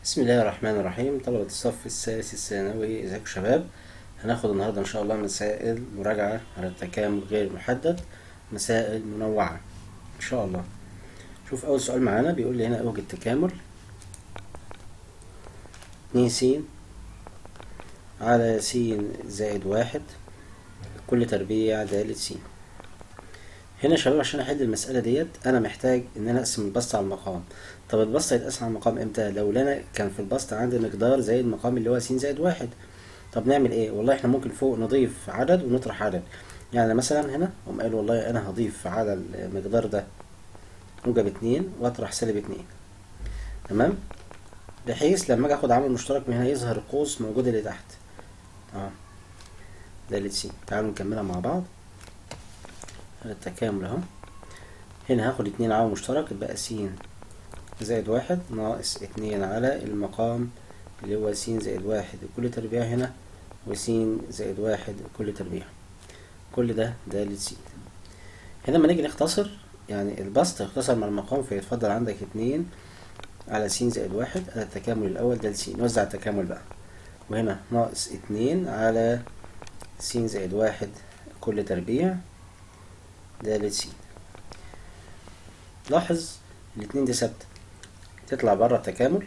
بسم الله الرحمن الرحيم طلبة الصف الثالث الثانوي ازيكم شباب هناخد النهاردة ان شاء الله مسائل مراجعة على التكامل غير محدد مسائل منوعة ان شاء الله شوف اول سؤال معانا بيقول لي هنا اوجد تكامل اتنين س على س زائد واحد كل تربيع دالة س هنا يا شباب عشان احل المسألة ديت انا محتاج ان انا اقسم البسط على المقام طب البسط هيتقسم على المقام امتى لو انا كان في البسط عندي مقدار زي المقام اللي هو س زائد واحد طب نعمل ايه والله احنا ممكن فوق نضيف عدد ونطرح عدد يعني مثلا هنا هم قالوا والله انا هضيف على المقدار ده موجب اتنين واطرح سالب اتنين تمام بحيث لما اجي اخد عامل مشترك من هنا يظهر القوس موجود اللي تحت اه دالة س تعالوا نكملها مع بعض التكامل اهو هنا هاخد اتنين عامل مشترك يبقى س زائد واحد ناقص اتنين على المقام اللي هو س زائد واحد كل تربيع هنا وس زائد واحد كل تربيع كل ده دالة س هنا لما نيجي نختصر يعني البسط يختصر مع المقام فيتفضل عندك اتنين على س زائد واحد على التكامل الأول ده س نوزع التكامل بقى وهنا ناقص اتنين على س زائد واحد كل تربيع دالة س لاحظ الاتنين دي ثابتة تطلع بره التكامل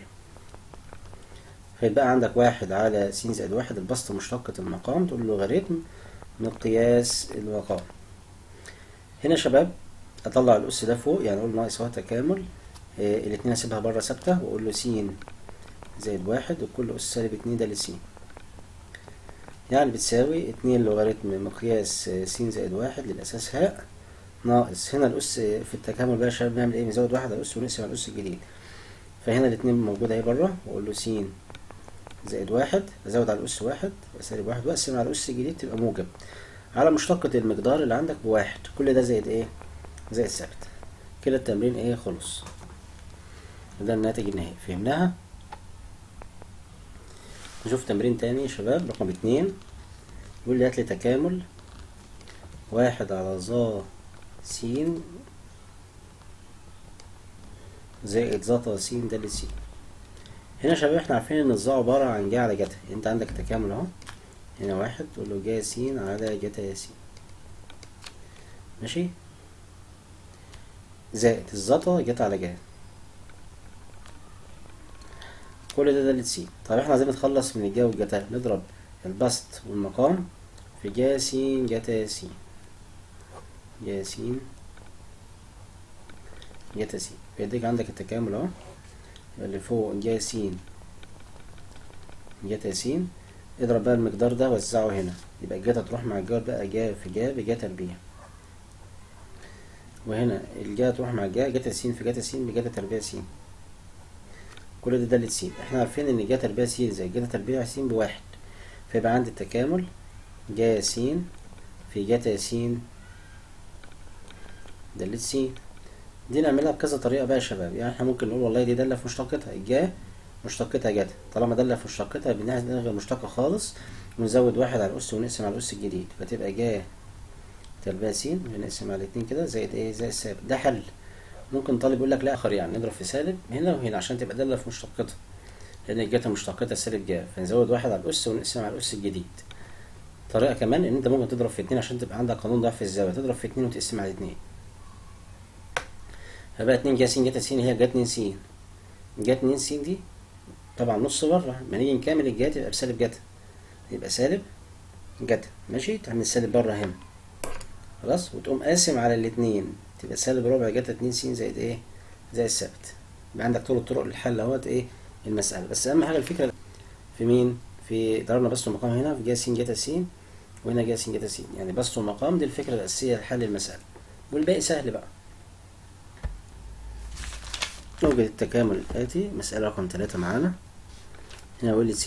فيبقى عندك واحد على س زائد واحد البسط مشتقة المقام تقول له لوغاريتم مقياس المقام هنا يا شباب اطلع الاس ده فوق يعني اقول ناقص هو تكامل آه الاتنين اسيبها بره ثابتة واقول له س زائد واحد وكل اس سالب اتنين ده لس يعني بتساوي اتنين لوغاريتم مقياس س زائد واحد للاساس هاء ناقص هنا الاس في التكامل بقى يا شباب نعمل ايه نزود واحد على الاس ونقسم على الاس الجديد فهنا الاتنين موجودة اهي بره واقول له س زائد واحد ازود على الاس واحد سالب واحد واقسم على الاس الجديد تبقى موجب على مشتقة المقدار اللي عندك بواحد كل ده زائد ايه زائد ثابت كده التمرين ايه خلص ده الناتج النهائي فهمناها نشوف تمرين تاني يا شباب رقم اتنين يقول لي هاتلي تكامل واحد على ظا س زائد زتا س د س هنا يا شباب احنا عارفين ان الظا عبارة عن جا على جتا انت عندك تكامل اهو هنا واحد تقول له جا س على جتا س ماشي زائد الزتا جتا على جا كل ده دالة س طب احنا عايزين نتخلص من الجا والجتا نضرب البسط والمقام في جا س جتا س جا س جتا س فيديك عندك التكامل اهو اللي فوق جا س جتا س اضرب بقى المقدار ده وزعه هنا يبقى الجتا تروح مع الجار بقى جا في جا بجا تربيع وهنا الجا تروح مع الجا جتا س في جتا س بجتا تربيع س كل ده دالة س احنا عارفين ان جا تربيع س زي جتا تربيع س بواحد فيبقى عندي التكامل جا س في جتا س دالة س دي نعملها بكذا طريقة بقى يا شباب يعني احنا ممكن نقول والله دي دالة في مشتقتها الجا مشتقتها جتا طالما دالة في مشتقتها بنلغي المشتقة خالص ونزود واحد على الأس ونقسم على الأس الجديد فتبقى جا تربيع س بنقسم على اتنين كده زائد ايه زائد ثابت ده حل ممكن طالب يقول لك لا اخر يعني نضرب في سالب هنا وهنا عشان تبقى دالة في مشتقتها لأن الجتا مشتقتها سالب جا فنزود واحد على الأس ونقسم على الأس الجديد طريقة كمان إن أنت ممكن تضرب في اتنين عشان تبقى عندك قانون ضعف الزاوية تضرب في اتنين وتقسم على اتنين فبقى اتنين جا س جتا س هي جا اتنين س جا اتنين س دي طبعا نص بره لما نيجي نكمل الجا تبقى بسالب جتا يبقى سالب جتا ماشي تعمل سالب بره هنا خلاص وتقوم قاسم على الاتنين تبقى سالب ربع جتا اتنين س زائد ايه زائد ثابت يبقى عندك طول الطرق للحل اهوت ايه المسألة بس أهم حاجة الفكرة في مين؟ في ضربنا بسط المقام هنا في جا س جتا س وهنا جا س جتا س يعني بسط المقام دي الفكرة الأساسية لحل المسألة والباقي سهل بقى نوجد التكامل الآتي مسألة رقم تلاتة معانا هنا يقول لي س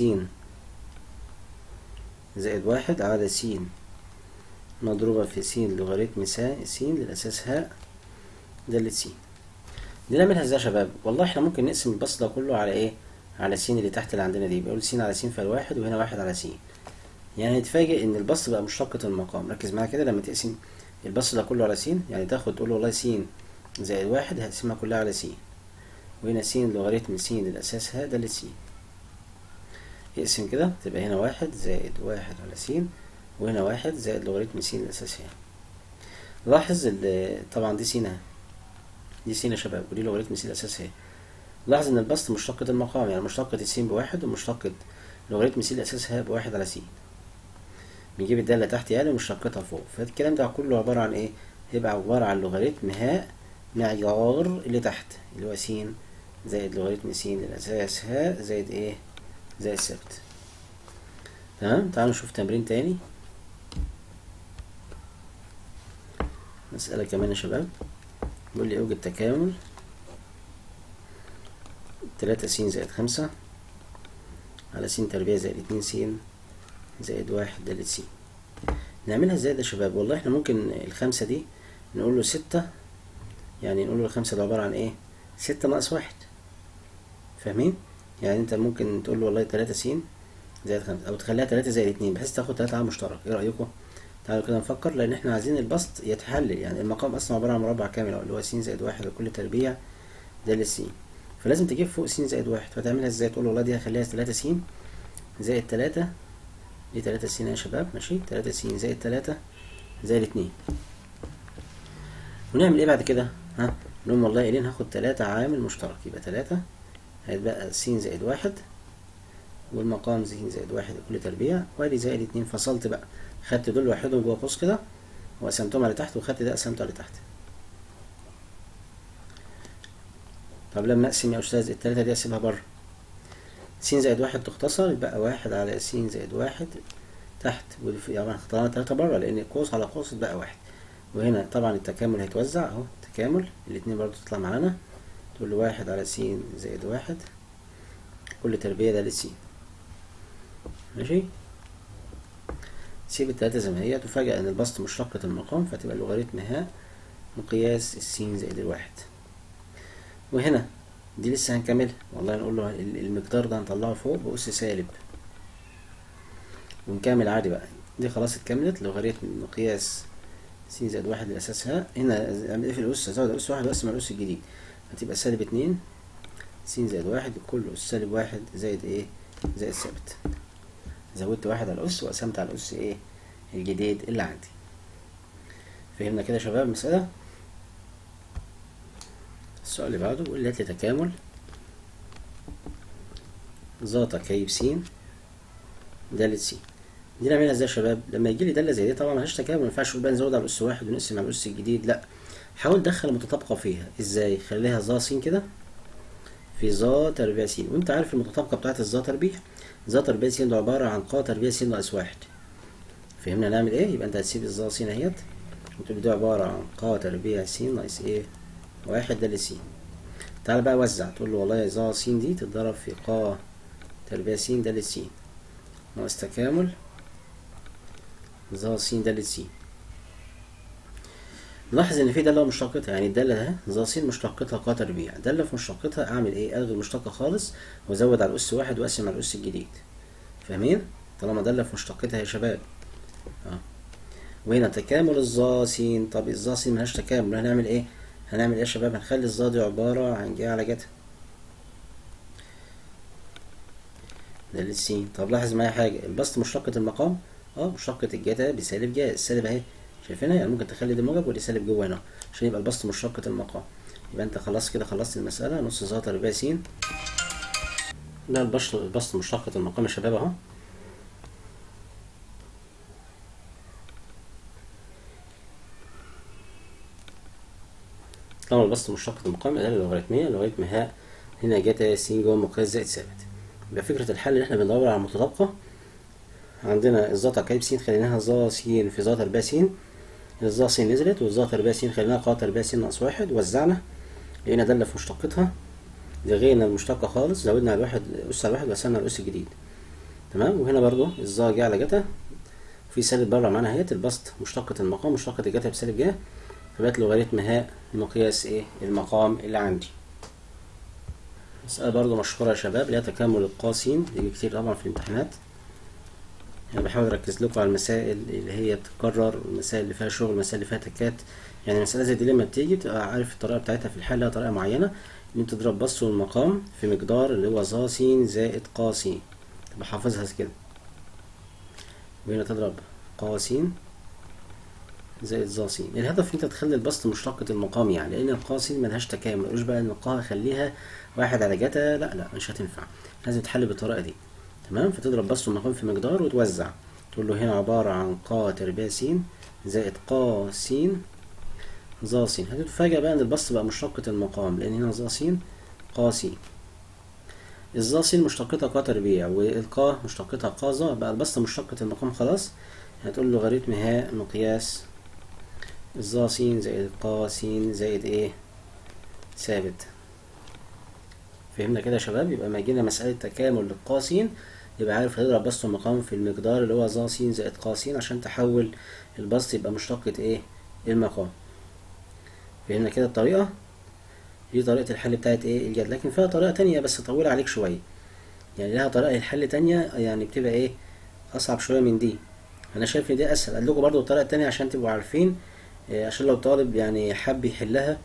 زائد واحد على س مضروبة في س لوغاريتم س للأساس هاء دالة س دي نعملها ازاي يا شباب والله احنا ممكن نقسم البسط ده كله على ايه على س اللي تحت اللي عندنا دي بقول س على س فالواحد وهنا واحد على س يعني نتفاجئ ان البسط بقى مشتقة المقام ركز معايا كده لما تقسم البسط ده كله على س يعني تاخد تقول والله س زائد واحد هقسمها كلها على س وهنا س لوغاريتم س الأساس ه دالة س اقسم كده تبقى هنا واحد زائد واحد على س وهنا واحد زائد لوغاريتم س الأساس ه لاحظ طبعا دي س اهي دي س يا شباب ودي لوغاريتم س الأساس ه لاحظ إن البسط مشتقة المقام يعني مشتقة الس بواحد ومشتقة لوغاريتم س الأساس ه بواحد على س بنجيب الدالة تحت يعني ومشتقتها فوق فالكلام ده كله عبارة عن ايه؟ هيبقى عبارة عن لوغاريتم ه معيار اللي تحت اللي هو س زائد لوغاريتم س الأساس ه زائد ايه؟ زائد ثابت تمام تعالوا نشوف تمرين تاني مسألة كمان يا شباب بيقول لي اوجد تكامل تلاتة س زائد خمسة على س تربيع زائد اتنين س زائد واحد دالة س نعملها ازاي ده يا شباب والله احنا ممكن الخمسة دي نقول له ستة يعني نقول له الخمسة ده عبارة عن ايه ستة ناقص واحد فاهمين يعني انت ممكن تقول له والله تلاتة س زائد خمسة او تخليها تلاتة زائد اتنين بحيث تاخد تلاتة عامل مشترك ايه رأيكم تعالوا كده نفكر لان احنا عايزين البسط يتحلل يعني المقام اصلا عبارة عن مربع كامل اللي هو س زائد واحد وكل تربيع دالة س فلازم تجيب فوق س زائد واحد فتعملها ازاي تقول والله دي هخليها تلاتة س زائد تلاتة دي تلاتة س يا شباب ماشي تلاتة س زائد تلاتة زائد اتنين ونعمل ايه بعد كده ها نقول والله قايلين هاخد تلاتة عامل مشترك يبقى تلاتة هيتبقى س زائد واحد والمقام س زائد واحد كل تربيع وادي زائد اتنين فصلت بقى خدت دول لوحدهم جوه قوس كده وقسمتهم على تحت وخدت ده قسمته على تحت طب لما اقسم يا استاذ التلاتة دي اسيبها بره س زائد واحد تختصر يبقى واحد على س زائد واحد تحت يعني طلعنا تلاتة بره لأن قوس على قوس بقى واحد وهنا طبعا التكامل هيتوزع اهو تكامل الاتنين برضو تطلع معانا تقول له واحد على س زائد واحد كل تربية ده للس ماشي سيب التلاتة زي ما هي تفاجأ ان البسط مشتقة المقام فتبقى لوغاريتم ها مقياس السين زائد الواحد وهنا دي لسه هنكملها والله نقول له المقدار ده هنطلعه فوق بأس سالب ونكمل عادي بقى دي خلاص اتكملت لوغاريتم مقياس س زائد واحد الأساس ها هنا اعمل ايه في الأس أزود الأس واحد وأقسم الأس الجديد هتبقى سالب اتنين س زائد واحد كل أس سالب واحد زائد ايه زائد ثابت زودت واحد على الأس وقسمت على الأس ايه الجديد اللي عندي فهمنا كده يا شباب المسألة السؤال اللي بعده بيقول لي هات لي تكامل ذات كيب س دالة س دي نعملها ازاي يا شباب لما يجي لي داله زي دي طبعا ملهاش تكامل ما ينفعش بقى نزود على الاس واحد ونقسم على الاس الجديد لا حاول تدخل متطابقه فيها ازاي خليها ظا س كده في ظا تربيع س وانت عارف المتطابقه بتاعت الظا تربيع ظا تربيع س ده عباره عن قا تربيع س ناقص واحد فهمنا نعمل ايه يبقى انت هتسيب الظا س اهيت وتقول دي عباره عن قا تربيع س ناقص ايه واحد ده س تعال بقى وزع تقول له والله ظا س دي تتضرب في قا تربيع س ده س ناقص تكامل ظا س دالة س نلاحظ ان في داله مشتقتها يعني الداله ده ظا س مشتقتها ق تربيع داله في مشتقتها اعمل ايه الغي المشتقه خالص وازود على الاس واحد واقسم على الاس الجديد فاهمين طالما داله في مشتقتها يا شباب اه وهنا تكامل الظا س طب الظا س ملهاش تكامل هنعمل ايه هنعمل ايه يا شباب هنخلي الظا دي عباره عن جا على جتا دالة س طب لاحظ معايا حاجه البسط مشتقه المقام اه مشتقة الجتا بسالب جا السالب اهي شايفينها يعني ممكن تخلي دي موجب ودي سالب جوه هنا عشان يبقى البسط مشتقة المقام يبقى انت خلاص كده خلصت المسألة نص ظا تربيع س ده البسط البسط مشتقة المقام يا شباب اهو طبعا البسط مشتقة المقام الآلة اللوغاريتمية لوغاريتم ها هنا جتا س جوه مقياس زائد ثابت يبقى فكرة الحل ان احنا بندور على متطابقة عندنا الظا كيب س خليناها ظا س في ظا تربيع س الظا س نزلت والظا تربيع س خليناها قا تربيع س ناقص واحد وزعنا لقينا دالة في مشتقتها لغينا المشتقة خالص زودنا على الواحد أس على الواحد وقسمنا على الأس الجديد تمام وهنا برضو الظا جه على جتا في سالب بره معانا اهيت البسط مشتقة المقام مشتقة الجتا بسالب جه فبقت لوغاريتم ها مقياس ايه المقام اللي عندي مسألة برضو مشهورة يا شباب اللي هي تكامل القاسين بيجي كتير طبعا في الامتحانات انا بحاول اركز لكم على المسائل اللي هي بتتكرر والمسائل اللي فيها شغل المسائل اللي فيها تكات يعني مسألة زي دي لما بتيجي بتبقى عارف الطريقة بتاعتها في الحل لها طريقة معينة ان تضرب بسط المقام في مقدار اللي هو ظا س زائد ق س تبقى حافظها كده وهنا تضرب ق س زائد ظا س الهدف انت تخلي البسط مشتقة المقام يعني لان القا س ملهاش تكامل مقولش بقى ان القا هخليها واحد على جتا لا لا مش هتنفع لازم تحل بالطريقة دي تمام فتضرب بسط المقام في مقدار وتوزع تقول له هنا عبارة عن ق تربيع س زائد ق س ظا س هتتفاجأ بقى ان البسط بقى مشتقة المقام لان هنا ظا س ق س الظا س مشتقتها ق تربيع والقا مشتقتها ق ظا بقى البسط مشتقة المقام خلاص هتقول له لوغاريتم هاء مقياس الظا س زائد ق س زائد ايه ثابت فهمنا كده يا شباب يبقى ما جينا مسألة تكامل للقا س يبقى عارف هتضرب بسط المقام في المقدار اللي هو ظا س زائد ق س عشان تحول البسط يبقى مشتقة ايه المقام فهمنا كده الطريقة دي طريقة الحل بتاعت ايه الجد لكن فيها طريقة تانية بس طويلة عليك شوية يعني لها طريقة الحل تانية يعني بتبقى ايه أصعب شوية من دي أنا شايف إن دي أسهل أقول لكم برضو الطريقة التانية عشان تبقوا عارفين إيه عشان لو طالب يعني حب يحلها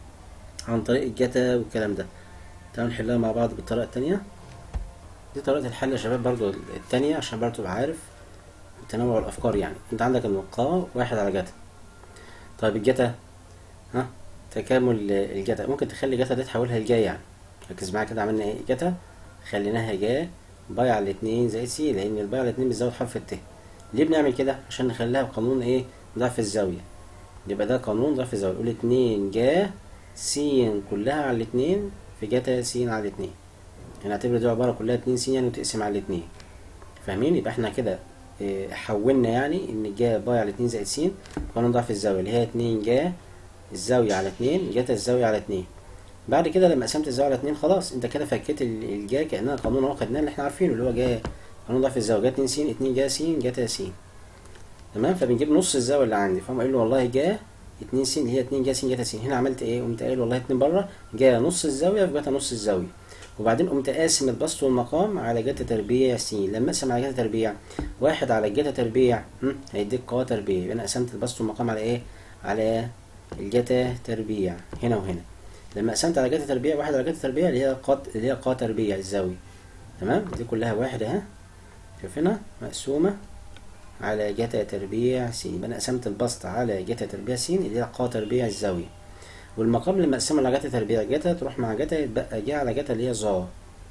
عن طريق الجتا والكلام ده تعالوا نحلها مع بعض بالطريقة التانية دي طريقة الحل يا شباب برضو التانية عشان برضو تبقى عارف تنوع الأفكار يعني أنت عندك النقاء واحد على جتا طيب الجتا ها تكامل الجتا ممكن تخلي جتا دي تحولها لجا يعني ركز معايا كده عملنا ايه جتا خليناها جا باي على الاتنين زائد سي لأن الباي على الاتنين بتزود حرف الت ليه بنعمل كده عشان نخليها بقانون ايه ضعف الزاوية يبقى ده قانون ضعف الزاوية نقول اتنين جا س كلها على الاتنين في جتا س على الاتنين هنعتبر دي عبارة كلها اتنين س يعني وتقسم على الاتنين فاهمين يبقى احنا كده اه حولنا يعني ان جا باي على اتنين زائد س قانون ضعف الزاوية اللي هي اتنين جا الزاوية على اتنين جتا الزاوية على اتنين بعد كده لما قسمت الزاوية على اتنين خلاص انت كده فكيت الجا كأنها قانون اهو خدناه اللي احنا عارفينه اللي هو جا قانون ضعف الزاوية جا اتنين س اتنين جا س جتا س تمام فبنجيب نص الزاوية اللي عندي فهم قايل له والله جا اتنين س هي اتنين جا س جتا س هنا عملت ايه قمت قايل والله اتنين بره جا نص الزاوية في جتا نص الزاوية وبعدين قمت قاسم البسط والمقام على جتا تربيع س لما اقسم على جتا تربيع واحد على جتا تربيع هيديك ق تربيع يبقى انا قسمت البسط والمقام على ايه على الجتا تربيع هنا وهنا لما قسمت على جتا تربيع واحد على جتا تربيع اللي هي ق اللي هي ق تربيع الزاوية تمام دي كلها واحد اهي شوف هنا مقسومة على جتا تربيع س يبقى انا قسمت البسط على جتا تربيع س اللي هي ق تربيع الزاوية والمقام لما اقسمه على جتا تربيع جتا تروح مع جتا يتبقى جا على جتا اللي هي ظا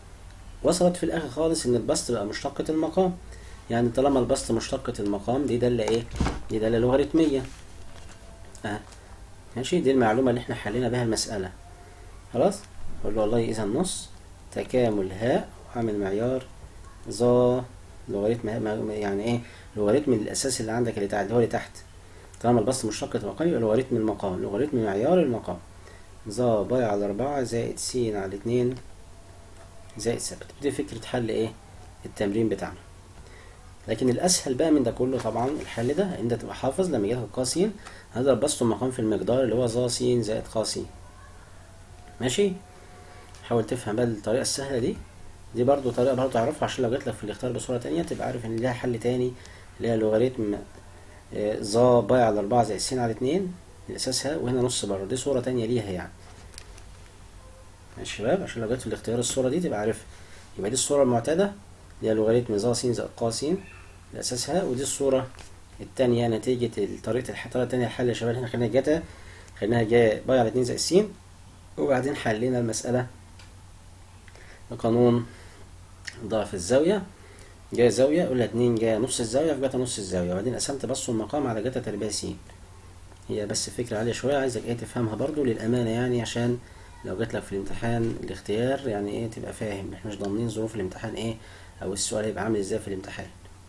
وصلت في الاخر خالص ان البسط بقى مشتقة المقام يعني طالما البسط مشتقة المقام دي دالة ايه دي دالة لوغاريتمية اه ماشي دي المعلومة اللي احنا حلينا بها المسألة خلاص اقول له والله اذا نص تكامل هاء وعامل معيار ظا لوغاريتم يعني ايه لوغاريتم الاساس اللي عندك اللي تحت اللي هو اللي تحت طالما البسط مشتقة المقام يبقى لوغاريتم المقام لوغاريتم معيار المقام ظا باي على أربعة زائد س على اتنين زائد ثابت دي فكرة حل ايه التمرين بتاعنا لكن الأسهل بقى من ده كله طبعا الحل ده انت تبقى حافظ لما يجيلك ق س هضرب بسط المقام في المقدار اللي هو ظا س زائد ق س ماشي حاول تفهم بقى الطريقة السهلة دي دي برضو طريقة برضو تعرفها عشان لو جات لك في الاختيار بصورة تانية تبقى عارف ان ليها حل تاني اللي هي لوغاريتم ظا باي على أربعة زائد س على اتنين الأساسها وهنا نص بره دي صورة تانية ليها يعني ماشي شباب عشان لو جت في الاختيار الصورة دي تبقى عارفها يبقى دي الصورة المعتادة اللي هي لوغاريتم ظا س زائد ق س لأساسها ودي الصورة التانية نتيجة طريقة الطريقة التانية الحل يا شباب احنا خلينا جتا خليناها جا باي على اتنين زائد س وبعدين حلينا المسألة بقانون ضعف الزاوية جا زاوية قلنا اتنين جا نص الزاوية في جتا نص الزاوية وبعدين قسمت بس المقام على جتا تربيع س هي بس فكرة عالية شوية عايزك ايه تفهمها برضو للأمانة يعني عشان لو جات لك في الامتحان الاختيار يعني ايه تبقى فاهم احنا مش ضامنين ظروف الامتحان ايه او السؤال هيبقى عامل ازاي في الامتحان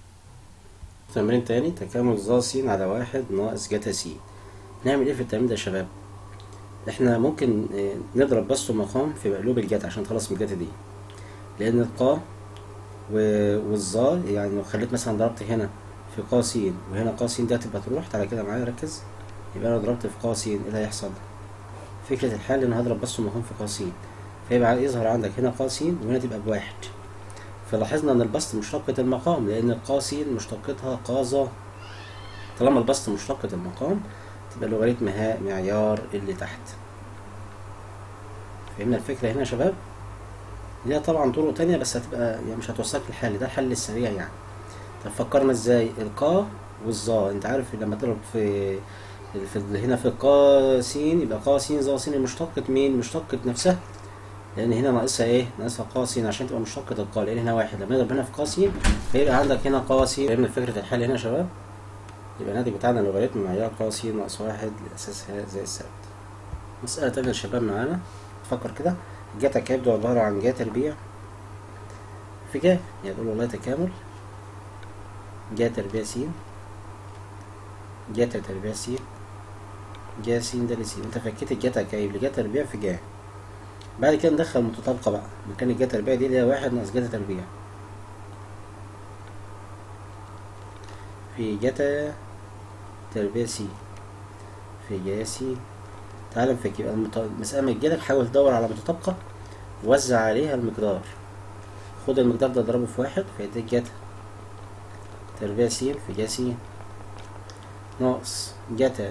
تمرين تاني تكامل ظا س على واحد ناقص جتا س نعمل ايه في التمرين ده يا شباب احنا ممكن اه نضرب بسط ومقام في مقلوب الجتا عشان نخلص من الجتا دي لان القا والظا يعني لو خليت مثلا ضربت هنا في ق س وهنا ق س دي هتبقى تروح تعالى كده معايا ركز يبقى انا ضربت في ق س ايه اللي هيحصل فكرة الحل ان هضرب بس ومقام في ق س فيبقى يظهر عندك هنا ق س وهنا تبقى بواحد فلاحظنا ان البسط مشتقة المقام لان الق س مشتقتها قاظة طالما البسط مشتقة المقام تبقى لوغاريتم هاء معيار اللي تحت فهمنا الفكرة هنا يا شباب ليها طبعا طرق تانية بس هتبقى يعني مش هتوصلك للحل ده الحل السريع يعني طب فكرنا ازاي القا والظا انت عارف لما تضرب في في هنا في قا س يبقى قا س ظا س مشتقة مين مشتقة نفسها لان هنا ناقصها ايه ناقصها قا س عشان تبقى مشتقة القا لان هنا واحد لما نضرب هنا في قا س فيبقى عندك هنا قا س فهمنا فكرة الحل هنا يا شباب يبقى الناتج بتاعنا لوغاريتم معيار قا س ناقص واحد لأساسها زي الثابت مسألة تانية يا شباب معانا فكر كده جاتا كاب ده عبارة عن جا تربيع في جا يعني تقول والله تكامل جا تربيع س جاتا تربيع س جا س ده لس انت فكيت الجاتا كايب لجا تربيع في جا بعد كده ندخل متطابقة بقى مكان الجا تربيع دي اللي هي واحد ناقص جاتا تربيع في جاتا تربيع س في جا س تعال نفك يبقى المسألة متجيلك حاول تدور على متطابقة وزع عليها المقدار خد المقدار ده اضربه في واحد فيديك جاتا تربيع س في جا س ناقص جاتا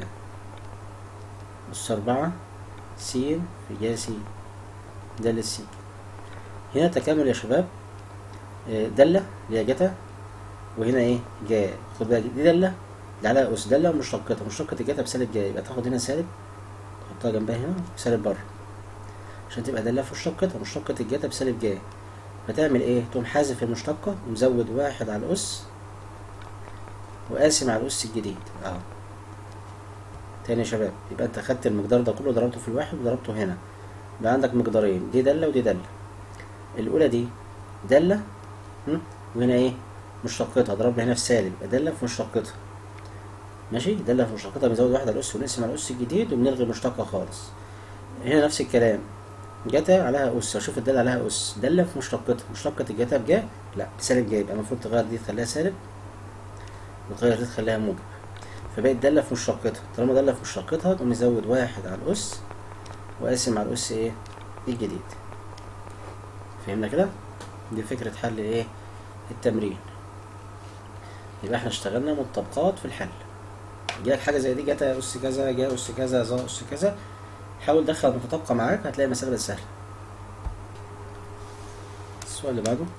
أس أربعة س في جا س ده للس هنا تكامل يا شباب دالة اللي هي جاتا وهنا ايه جا خد بالك دي دالة اللي عليها أس دالة ومشتقتها مشتقة الجاتا بسالب جا يبقى تاخد هنا سالب تحطها جنبها هنا سالب بره عشان تبقى دالة في مشتقتها مشتقة الجاتا بسالب جا فتعمل ايه تقوم حازف المشتقة ومزود واحد على الأس وقاسم على الأس الجديد اهو تاني يا شباب يبقى انت خدت المقدار ده كله ضربته في الواحد وضربته هنا يبقى عندك مقدارين دي دالة ودي دالة الأولى دي دالة وهنا ايه مشتقتها ضربنا هنا في سالب يبقى دالة في مشتقتها ماشي دالة في مشتقتها بنزود واحد على الأس ونقسم على الأس الجديد وبنلغي المشتقة خالص هنا نفس الكلام جاتا عليها أس أشوف الدالة عليها أس دالة في مشتقتها مشتقة الجاتا بجا لا بسالب جا يبقى المفروض تغير دي تخليها سالب وتغير دي تخليها موجب فبقت دالة في مشتقتها طالما دالة في مشتقتها تقوم نزود واحد على الأس وقاسم على الأس إيه الجديد فهمنا كده؟ دي فكرة حل إيه التمرين يبقى احنا اشتغلنا مطابقات في الحل جالك حاجة زي دي جاتا أس كذا جا أس كذا ظا أس كذا حاول تدخل متطابقة معاك هتلاقي المسألة بقت سهلة السؤال اللي بعده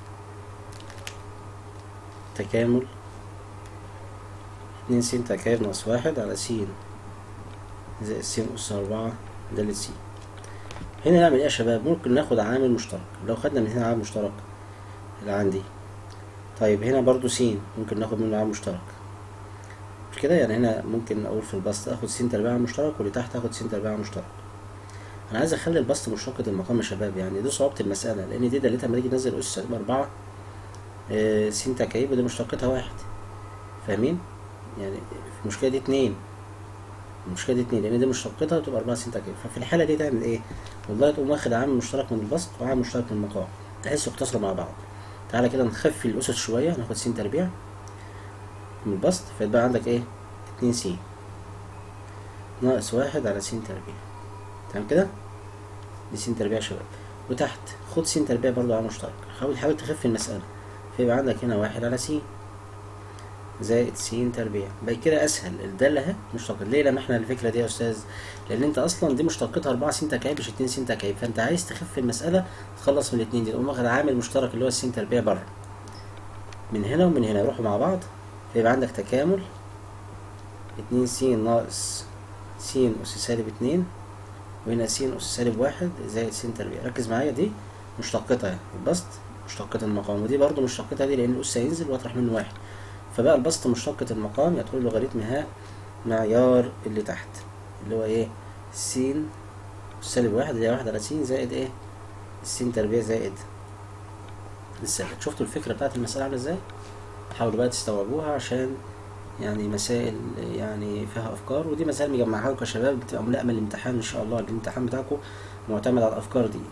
تكامل اتنين س تكامل ناقص واحد على س زائد س أس أربعة دالة س هنا نعمل ايه يا شباب ممكن ناخد عامل مشترك لو خدنا من هنا عامل مشترك اللي عندي طيب هنا برضو س ممكن ناخد منه عامل مشترك مش كده يعني هنا ممكن اقول في البسط اخد س تربيع عامل مشترك واللي تحت اخد س تربيع عامل مشترك انا عايز اخلي البسط مشتقة المقام يا شباب يعني دي صعوبة المسألة لان دي دالتها لما تيجي تنزل اس اربعة آه س تكعيب ودي مشتقتها واحد فاهمين يعني المشكلة دي اتنين المشكلة دي اتنين لان دي مشتقتها تبقى اربعة س تكعيب ففي الحالة دي تعمل ايه والله تقوم واخد عامل مشترك من البسط وعامل مشترك من المقام بحيث يتصلوا مع بعض تعالى كده نخفي الاسس شوية ناخد س تربيع من البسط فيتبقى عندك ايه اتنين س ناقص واحد على س تربيع تمام كده دي س تربيع يا شباب وتحت خد س تربيع برضو على مشترك حاول حاول تخفي المسألة فيبقى عندك هنا واحد على س زائد س تربيع بقى كده اسهل الدالة اهي مشتقة ليه لما احنا الفكرة دي يا استاذ لان انت اصلا دي مشتقتها 4 س تكعيب مش 2 س تكعيب فانت عايز تخفي المسألة تخلص من الاتنين دي تقوم واخد عامل مشترك اللي هو الس تربيع بره من هنا ومن هنا يروحوا مع بعض فيبقى عندك تكامل اتنين س ناقص س أس سالب اتنين وهنا س أس سالب واحد زائد س تربيع ركز معايا دي مشتقتها البسط مشتقة المقام ودي برضو مشتقتها دي لأن الأس هينزل وأطرح منه واحد فبقى البسط مشتقة المقام يدخل لوغاريتم ها معيار اللي تحت اللي هو ايه س سالب واحد اللي هي واحد على س زائد ايه س تربيع زائد السالب شفتوا الفكرة بتاعت المسألة عاملة ازاي؟ حاولوا بقى تستوعبوها عشان يعني مسائل يعني فيها افكار ودي مسائل مجمعها لكم يا شباب بتبقى ملائمه للامتحان ان شاء الله الامتحان بتاعكم معتمد على الافكار دي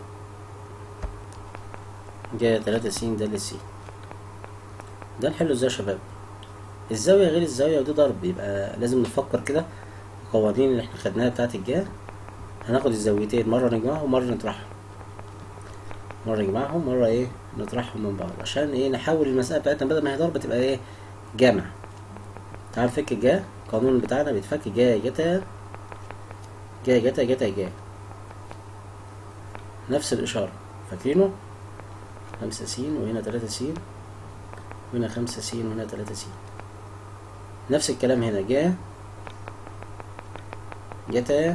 جايه 3 س د س ده نحله ازاي يا شباب الزاويه غير الزاويه ودي ضرب يبقى لازم نفكر كده القوانين اللي احنا خدناها بتاعت الجا هناخد الزاويتين مره نجمعهم ومره نطرحهم مره نجمعهم مره ايه نطرحهم من بعض عشان ايه نحول المساله بتاعتنا بدل ما هي ضرب تبقى ايه جمع تعال فك جا القانون بتاعنا بيتفك جا جتا جا جتا جتا جا نفس الإشارة فاكرينه خمسة س وهنا تلاتة س وهنا خمسة س وهنا تلاتة س نفس الكلام هنا جا جتا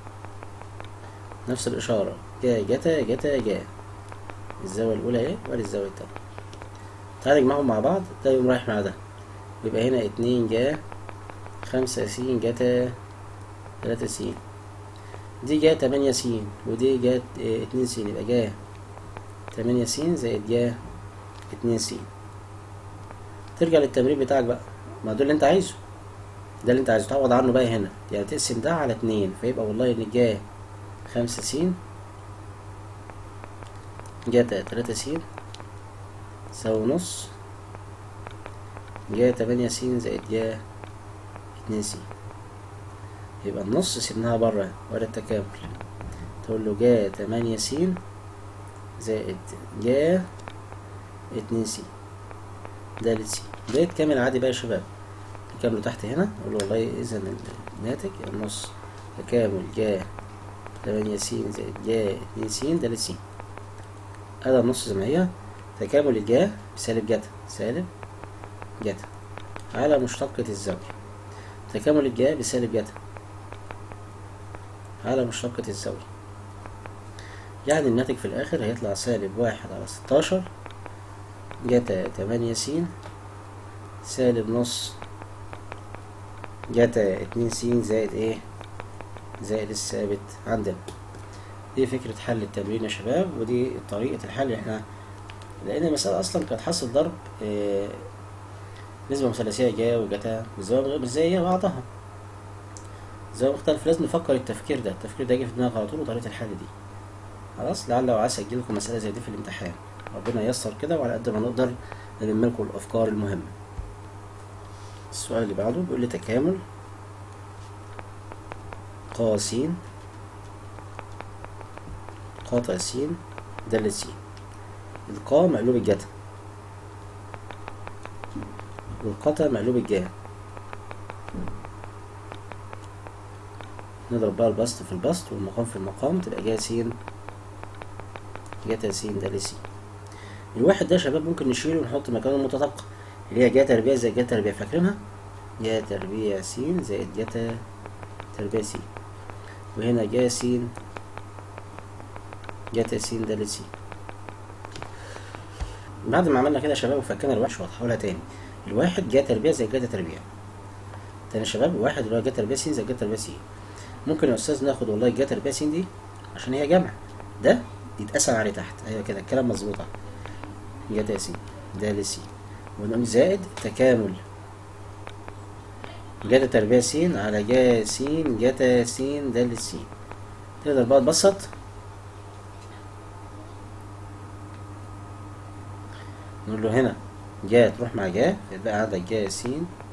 نفس الإشارة جا جتا جتا جا الزاوية الأولى ايه وادي الزاوية التانية تعالى نجمعهم مع بعض ده يقوم رايح مع ده يبقى هنا اتنين جا خمسة س جتا تلاتة س دي جا تمانية س ودي جا اه اتنين س يبقى جا تمانية س زائد جا اتنين س ترجع للتمرين بتاعك بقى ما ده اللي انت عايزه ده اللي انت عايزه تعوض عنه بقى هنا يعني تقسم ده على اتنين فيبقى والله ان جا خمسة س جاتا تلاتة س تساوي نص جا تمانية س زائد جا اتنين س يبقى النص سيبناها بره ولا التكامل تقول له جا تمانية س زائد جا اتنين س دالة س ده يتكامل عادي بقى يا شباب نكمله تحت هنا نقول له والله إذا الناتج النص تكامل جا تمانية س زائد جا اتنين س دالة س هذا النص زي ما هي تكامل الجا بسالب جتا سالب جتا على مشتقة الزاوية تكامل الجا بسالب جتا على مشتقة الزاوية يعني الناتج في الآخر هيطلع سالب واحد على ستاشر جتا تمانية س سالب نص جتا اتنين س زائد ايه زائد الثابت عندنا دي فكرة حل التمرين يا شباب ودي طريقة الحل اللي احنا لأن المسألة أصلا كانت حاصل ضرب اه نسبة مثلثية جا وجتا بالزاوية مش زي بعضها زاوية مختلفة لازم نفكر التفكير ده التفكير ده يجي في دماغك على طول وطريقة الحل دي خلاص لعل وعسى يجيلكم مسألة زي دي في الامتحان ربنا ييسر كده وعلى قد ما نقدر نلم لكم الأفكار المهمة السؤال اللي بعده بيقول لي تكامل قاسين قاطع س دالة س القا مقلوب الجتا والقطع مقلوب الجا نضرب بقى البسط في البسط والمقام في المقام تبقى جا س جتا س دالة س الواحد ده يا شباب ممكن نشيله ونحط مكانه المتطابقة اللي هي جا تربيع زائد جا تربيع فاكرينها؟ جا تربيع س زائد جتا تربيع س وهنا جا س جتا س دالة س بعد ما عملنا كده يا شباب وفكنا الواحد شوية هقولها تاني الواحد جا تربيع زي جتا تربيع تاني يا شباب الواحد اللي هو جا تربيع س زي جا تربيع س ممكن يا استاذ ناخد والله جا تربيع س دي عشان هي جمع ده يتقسم عليه تحت ايوه كده الكلام مظبوط جتا س دالة س ونقول زائد تكامل جتا تربيع س على جا س جتا س دالة س تقدر بقى تبسط نقول له هنا جا تروح مع جا يبقى عندك جا س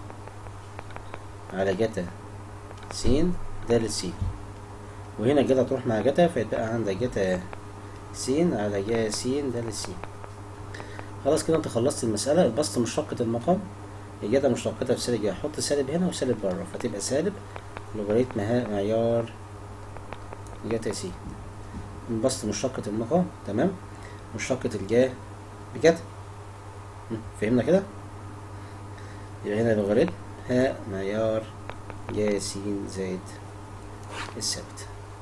على جتا س دالة س وهنا جتا تروح مع جتا فيتبقى عندك جتا س على جا س دالة س خلاص كده انت خلصت المسألة البسط مشتقة المقام الجتا مشتقتها بسالب جا حط سالب هنا وسالب بره فتبقى سالب لوغاريتم معيار جتا س البسط مشتقة المقام تمام مشتقة الجا بجتا فهمنا كده يبقى هنا لوغاريتم ها معيار جا س زائد الثابت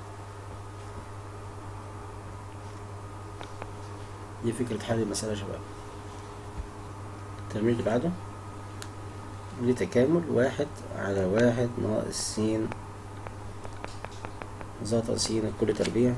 دي فكرة حل المسألة يا شباب التمرين اللي بعده ليه تكامل واحد على واحد ناقص س زائد س كل تربيع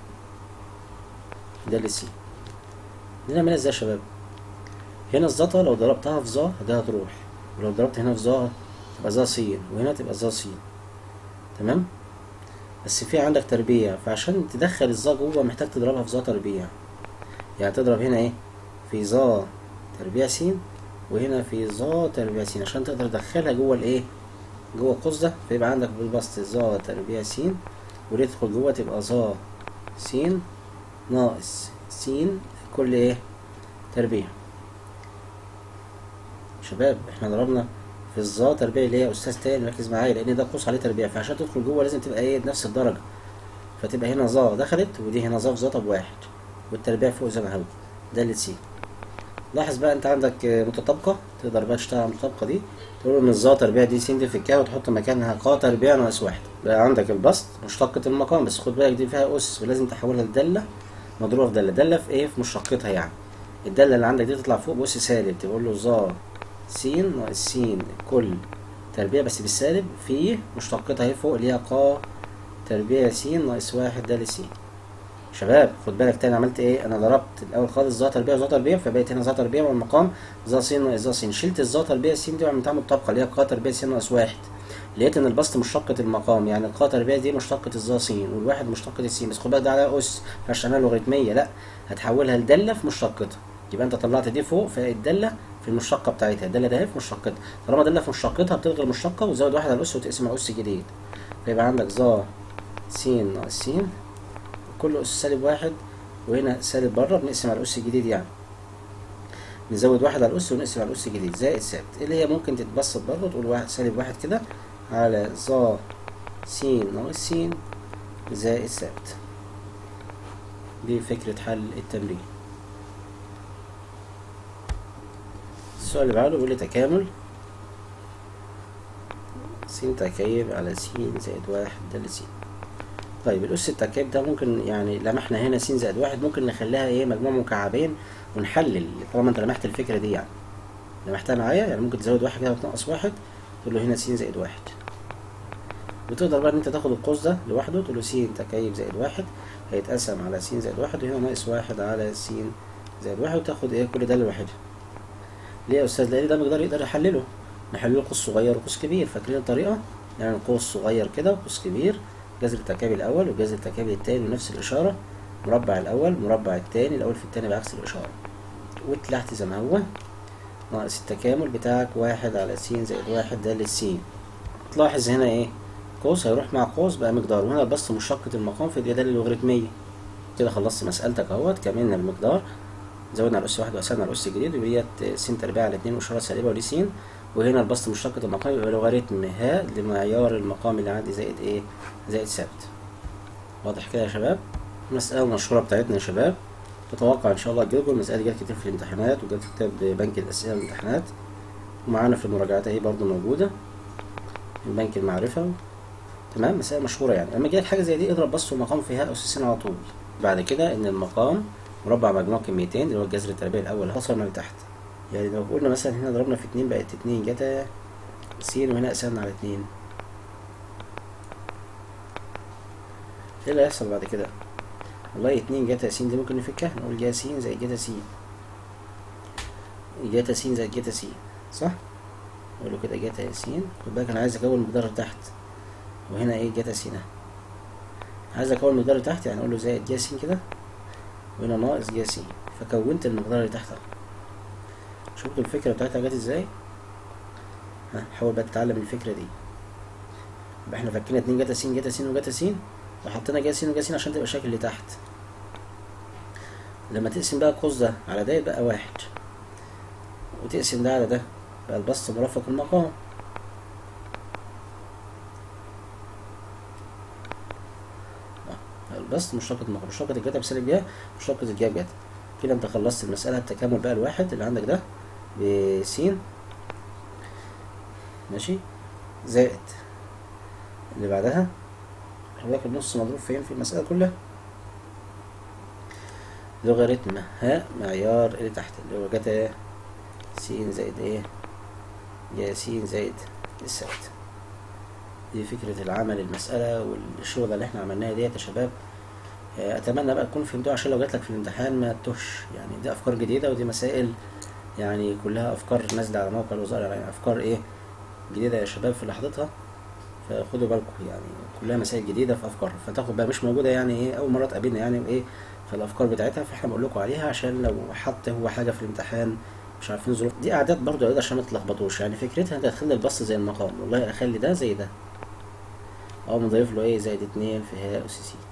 ده للس دي نعملها ازاي يا شباب هنا الزتا لو ضربتها في ظا ده هتروح ولو ضربت هنا في ظا تبقى ظا س وهنا تبقى ظا س تمام بس في عندك تربيع فعشان تدخل الظا جوه محتاج تضربها في ظا تربيع يعني تضرب هنا ايه في ظا تربيع س وهنا في ظا تربيع س عشان تقدر تدخلها جوه الايه جوه القوس ده فيبقى عندك بالبسط ظا تربيع س وليه تدخل جوه تبقى ظا س ناقص س كل ايه تربيع شباب احنا ضربنا في الظا تربيع ليه يا استاذ تاني ركز معايا لان ده قوس عليه تربيع فعشان تدخل جوه لازم تبقى ايه بنفس الدرجه فتبقى هنا ظا دخلت ودي هنا ظا في ظا طب واحد والتربيع فوق زي ما هو ده اللي سي لاحظ بقى انت عندك متطابقة تقدر بقى تشتغل على المتطابقة دي تقول ان الظا تربيع دي س دي فكها وتحط مكانها ق تربيع ناقص واحد بقى عندك البسط مشتقة المقام بس خد بالك دي فيها أس ولازم تحولها لدالة مضروبة في دالة دالة في ايه في مشتقتها يعني الدالة اللي عندك دي تطلع فوق بأس سالب تقول له ظا س ناقص س كل تربيع بس بالسالب في مشتقتها اهي فوق اللي هي ق تربيع س ناقص واحد د س شباب خد بالك تاني عملت ايه انا ضربت الاول خالص ظا تربيع وظا تربيع فبقيت هنا ظا تربيع والمقام ظا س ناقص ظا س شلت الظا تربيع س دي وعملتها مطابقه اللي هي ق تربيع س ناقص واحد لقيت ان البسط مشتقة المقام يعني القا تربيع دي مشتقة الظا س والواحد مشتقة الس بس خد بالك ده على اس مفيهاش تعملها لوغاريتمية لا هتحولها لدالة في مشتقتها يبقى انت طلعت دي فوق فالدالة في المشتقة بتاعتها الدالة ده في مشتقتها طالما دالة في مشتقتها بتلغي المشتقة وتزود واحد على الأس وتقسم على أس جديد فيبقى عندك ظا س ناقص س كل أس سالب واحد وهنا سالب بره بنقسم على الأس الجديد يعني نزود واحد على الأس ونقسم على الأس الجديد زائد ثابت اللي هي ممكن تتبسط برضه تقول واحد سالب واحد كده على ظا س ناقص س زائد ثابت دي فكرة حل التمرين السؤال اللي بعده بيقول لي تكامل س تكيب على س زائد واحد ده س طيب الأس التركيب ده ممكن يعني لمحنا هنا س زائد واحد ممكن نخليها ايه مجموع مكعبين ونحلل طالما انت لمحت الفكرة دي يعني لمحتها معايا يعني ممكن تزود واحد كده وتنقص واحد تقول له هنا س زائد واحد وتقدر بقى ان انت تاخد القوس ده لوحده تقول له س تكيب زائد واحد هيتقسم على س زائد واحد وهنا ناقص واحد على س زائد واحد وتاخد ايه كل ده لوحده ليه يا استاذ لان ده مقدار يقدر يحلله نحلله قوس صغير وقوس كبير فاكرين الطريقه يعني قوس صغير كده وقوس كبير جذر التكامل الاول وجذر التكامل الثاني بنفس الاشاره مربع الاول مربع الثاني الاول في الثاني بعكس الاشاره وتحت زي ما هو ناقص التكامل بتاعك واحد على س زائد واحد ده للس تلاحظ هنا ايه قوس هيروح مع قوس بقى مقدار وهنا البسط مشتقة المقام في الجدال اللوغاريتمية كده خلصت مسألتك اهوت كملنا المقدار زودنا على الأس واحد وقسمنا على الأس الجديد وديت س تربيع على اتنين وإشارة سالبة ودي س وهنا البسط مشتقة المقام يبقى لوغاريتم ها لمعيار المقام اللي عندي زائد ايه زائد ثابت واضح كده يا شباب المسألة المشهورة بتاعتنا يا شباب تتوقع ان شاء الله تجيلكم المسألة دي جت كتير في الامتحانات وجت في كتاب بنك الأسئلة الامتحانات ومعانا في المراجعات اهي برضه موجودة في بنك المعرفة تمام مسألة مشهورة يعني لما جالك حاجة زي دي اضرب بسط ومقام فيها أساسين على طول بعد كده إن المقام مربع مجموع كميتين اللي هو الجذر التربيعي الأول حصل من تحت يعني لو قلنا مثلا هنا ضربنا في اتنين بقت اتنين جتا س وهنا قسمنا على اتنين ايه اللي هيحصل بعد كده؟ والله اتنين جتا س دي ممكن نفكها نقول جا س زائد جتا س جتا س زائد جتا س صح؟ نقول له كده جتا س خد بالك أنا عايز أكون مقدار تحت وهنا ايه جتا س ده عايز أكون مقدار تحت يعني أقول له زائد جا س كده وهنا ناقص جا س فكونت المقدار اللي تحت اهو شفتوا الفكرة بتاعتها جت ازاي؟ ها حاول بقى تتعلم الفكرة دي يبقى احنا فكينا اتنين جتا س جتا س وجتا س وحطينا جا س وجا س عشان تبقى الشكل اللي تحت لما تقسم بقى القوس ده على ده يبقى واحد وتقسم ده على ده بقى البسط مرافق المقام البسط مشتقة المقام مشتقة الجتا بسالب جا مشتقة الجا بجتا كده انت خلصت المسألة التكامل بقى الواحد اللي عندك ده بس ماشي زائد اللي بعدها حضرتك النص مضروب فين في المسألة كلها لوغاريتم ها معيار اللي تحت اللي هو جتا س زائد ايه جا س زائد الثابت دي فكرة العمل المسألة والشغل اللي احنا عملناها ديت يا شباب اتمنى بقى تكونوا فهمتوها عشان لو جاتلك في الامتحان ما تتوهش يعني دي افكار جديده ودي مسائل يعني كلها افكار نازله على موقع الوزاره يعني افكار ايه جديده يا شباب في لحظتها فخدوا بالكم يعني كلها مسائل جديده في افكار فتاخد بقى مش موجوده يعني ايه اول مره تقابلنا يعني وايه في الافكار بتاعتها فاحنا بقول لكم عليها عشان لو حط هو حاجه في الامتحان مش عارفين ظروف دي اعداد برضه يا عشان ما تلخبطوش يعني فكرتها انت تخلي البسط زي المقام والله اخلي ده زي ده او نضيف له ايه زائد اتنين في هاء اس سي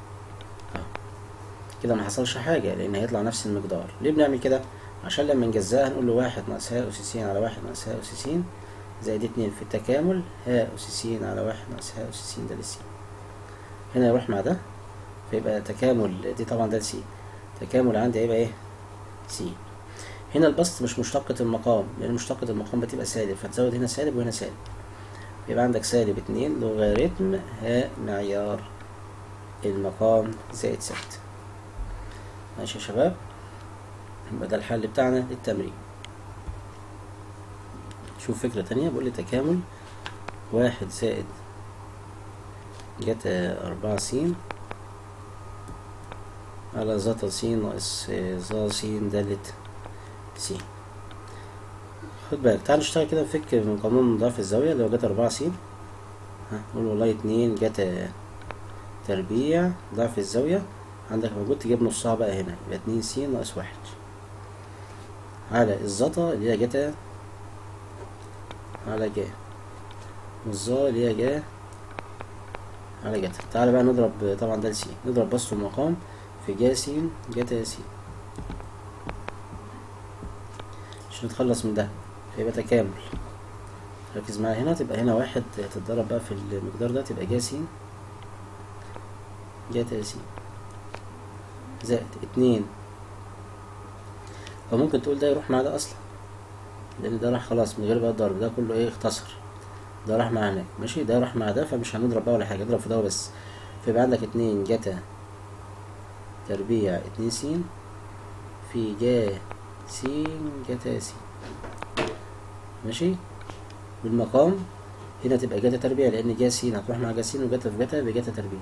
كده ما حصلش حاجة لأن هيطلع نفس المقدار ليه بنعمل كده؟ عشان لما نجزاها نقول له واحد ناقص هاء أس س على واحد ناقص هاء أس س زائد اتنين في التكامل هاء أس س على واحد ناقص هاء أس س ده للس هنا يروح مع ده فيبقى تكامل دي طبعا ده سي تكامل عندي هيبقى ايه سي هنا البسط مش مشتقة المقام لأن مشتقة المقام بتبقى سالب فتزود هنا سالب وهنا سالب يبقى عندك سالب اتنين لوغاريتم ها معيار المقام زائد ست ماشي يا شباب يبقى ده الحل بتاعنا للتمرين شوف فكرة تانية بقول لي تكامل واحد زائد جتا أربعة س على زتا س ناقص زا س دالة س خد بالك تعال نشتغل كده نفك من قانون ضعف الزاوية اللي هو جتا أربعة س ها نقول والله اتنين جتا تربيع ضعف الزاوية عندك موجود تجيب نصها بقى هنا يبقى اتنين س ناقص واحد على الزتا اللي هي جتا على جا والظا اللي هي جا على جتا تعالى بقى نضرب طبعا ده سي نضرب بسط المقام في جا س جتا س عشان نتخلص من ده فيبقى تكامل ركز معايا هنا تبقى هنا واحد هتتضرب بقى في المقدار ده تبقى جا س جتا س زائد اتنين فممكن تقول ده يروح مع ده اصلا لان ده راح خلاص من غير بقى الضرب ده كله ايه اختصر ده راح مع هناك ماشي ده راح مع ده فمش هنضرب بقى ولا حاجه نضرب في ده بس فيبقى عندك اتنين جتا تربيع اتنين س في جا س جتا س ماشي بالمقام هنا تبقى جتا تربيع لان جا س هتروح مع جا س وجتا في جتا يبقى جتا تربيع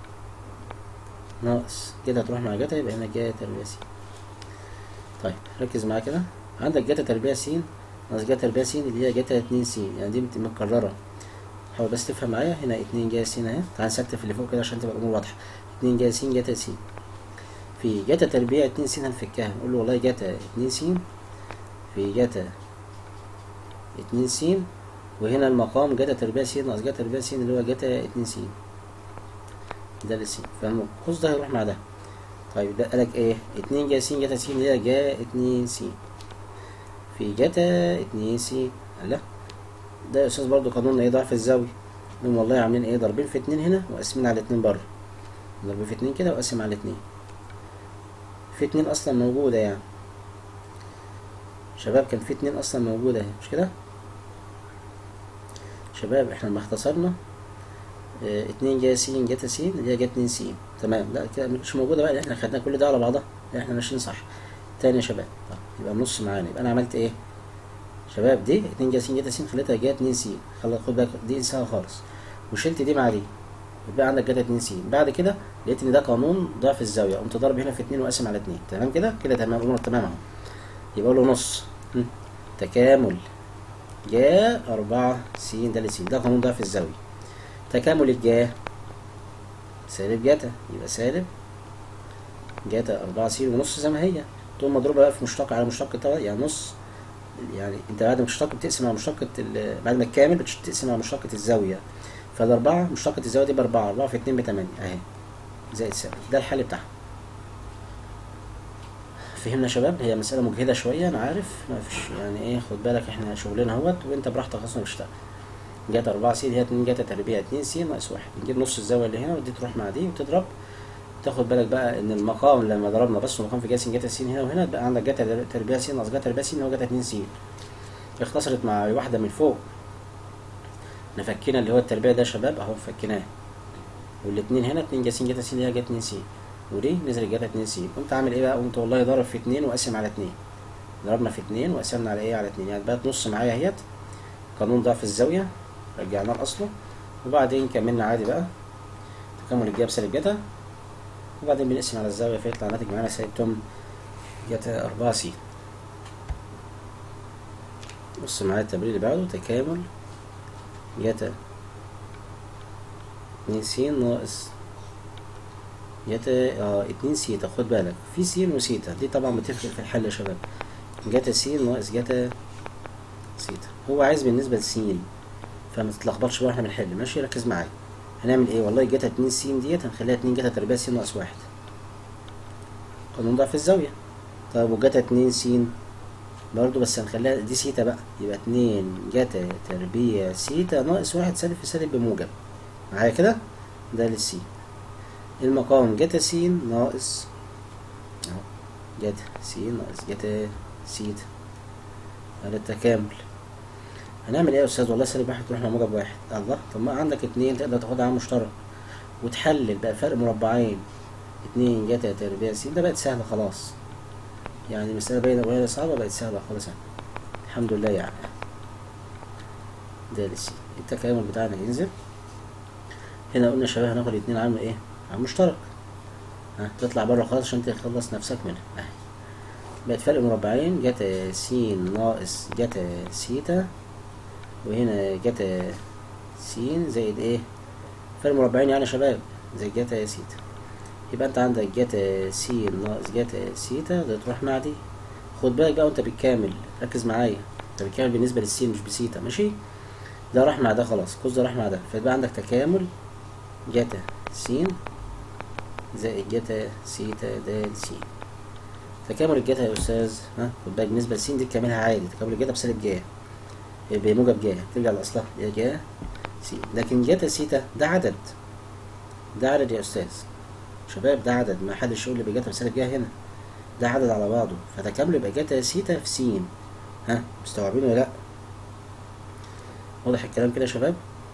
ناقص جتا تروح مع جتا يبقى هنا جا تربيع س طيب ركز معايا كده عندك جتا تربيع س ناقص جتا تربيع س اللي هي جتا اتنين س يعني دي متكررة حاول بس تفهم معايا هنا اتنين جا س اهي تعال نستف اللي فوق كده عشان تبقى الامور واضحة اتنين جا س جتا س في جتا تربيع اتنين س هنفكها نقول له والله جتا اتنين س في جتا اتنين س وهنا المقام جتا تربيع س ناقص جتا تربيع س اللي هو جتا اتنين س ده للس فالقوس ده هيروح مع ده طيب ده قالك ايه اتنين جا س جتا س اللي هي جا اتنين س في جتا اتنين س لا ده يا استاذ برضو قانون ايه ضعف الزاوية نقوم والله عاملين ايه ضاربين في اتنين هنا وقاسمين على اتنين بره ضاربين في اتنين كده وقاسم على اتنين في اتنين اصلا موجودة يعني شباب كان في اتنين اصلا موجودة اهي مش كده شباب احنا لما اختصرنا اه اتنين جا س جتا س اللي هي جا اتنين س تمام لا كده مش موجودة بقى احنا خدنا كل ده على بعضها احنا ماشيين صح تاني يا شباب طب يبقى النص معانا يبقى انا عملت ايه شباب دي اتنين جا س جتا س خليتها جا اتنين س خلاص خد بالك دي انساها خالص وشلت دي مع دي يبقى عندك جتا اتنين س بعد كده لقيت ان ده قانون ضعف الزاوية قمت ضارب هنا في اتنين وقاسم على اتنين تمام كده كده تمام امورك تمام اهو يبقى له نص تكامل جا أربعة س د س ده قانون ضعف الزاوية تكامل الجا سالب جتا يبقى سالب جتا أربعة س ونص زي ما هي تقوم مضروبة بقى في مشتق على مشتق طبعا يعني نص يعني انت بعد مشتق بتقسم على مشتقة بعد ما الكامل بتقسم على مشتقة الزاوية فالأربعة مشتقة الزاوية دي بأربعة أربعة في اتنين بتمانية أهي زائد سالب ده الحل بتاعها فهمنا يا شباب هي مسألة مجهدة شوية أنا عارف ما فيش يعني إيه خد بالك إحنا شغلنا اهوت وأنت براحتك أصلا بتشتغل جت أربعة س هي اتنين جتا تربيع اتنين س ناقص واحد نجيب نص الزاوية اللي هنا ودي تروح مع دي وتضرب تاخد بالك بقى ان المقام لما ضربنا بس المقام في جا جتا س هنا وهنا بقى عندك جتا تربيع س ناقص جتا تربيع س هو جتا 2 س اختصرت مع واحدة من فوق نفكينا اللي هو التربيع ده يا شباب اهو فكيناه والاتنين هنا 2 جا س جتا س اللي هي جا 2 س ودي نزلت جتا 2 س قمت عامل ايه بقى قمت والله ضارب في 2 وقاسم على 2 ضربنا في 2 وقسمنا على ايه على 2 يعني بقت نص معايا اهيت قانون ضعف الزاوية رجعناه لأصله وبعدين كملنا عادي بقى تكامل الجاب سالب جتا وبعدين بنقسم على الزاوية فيطلع ناتج معانا سالب تم جتا أربعة س بص معايا التمرين اللي بعده تكامل جتا اتنين س ناقص جتا اه اتنين سيتا خد بالك في س وسيتا دي طبعا بتفرق في الحل يا شباب جتا س ناقص جتا سيتا هو عايز بالنسبة لسين فما تتلخبطش بقى احنا بنحل ماشي ركز معايا هنعمل ايه والله جتا اتنين س ديت هنخليها اتنين جتا تربيع س ناقص واحد قانون ضعف الزاوية طيب وجتا اتنين س برضو بس هنخليها دي سيتا بقى يبقى اتنين جتا تربيع سيتا ناقص واحد سالب في سالب بموجب معايا كده ده للسي المقام جتا س ناقص اهو جتا س ناقص جتا سيتا هذا التكامل هنعمل ايه يا استاذ والله سالب واحد تروح لموجب واحد الله طب ما عندك اتنين تقدر تاخدها عامل مشترك وتحلل بقى فرق مربعين اتنين جتا تربيع س ده بقت سهلة خلاص يعني المسألة باينة وهي صعبة بقت سهلة خالص يعني الحمد لله يعني ده لسي التكامل بتاعنا ينزل هنا قلنا يا شباب هناخد اتنين عامل ايه عامل مشترك ها تطلع بره خالص عشان تخلص نفسك منها اهي بقت فرق مربعين جتا س ناقص جتا سيتا وهنا جتا س زائد ايه فرق مربعين يعني يا شباب زي جتا سيتا يبقى انت عندك جتا س ناقص جتا سيتا ده تروح مع دي خد بالك بقى وانت بالكامل ركز معايا انت بالكامل بالنسبه للسين مش بسيتا ماشي ده راح مع ده خلاص كوز ده راح مع ده فيبقى عندك تكامل جتا س زائد جتا سيتا د س تكامل الجتا يا استاذ ها خد بالك بالنسبه للسين دي تكاملها عادي تكامل الجتا بسالب جا بموجب جا ترجع لاصلها يا جا س لكن جتا سيتا ده عدد ده عدد يا استاذ شباب ده عدد ما حدش يقول لي بجتا بسالب جا هنا ده عدد على بعضه فتكامله يبقى جتا سيتا في س ها مستوعبين ولا لا واضح الكلام كده يا شباب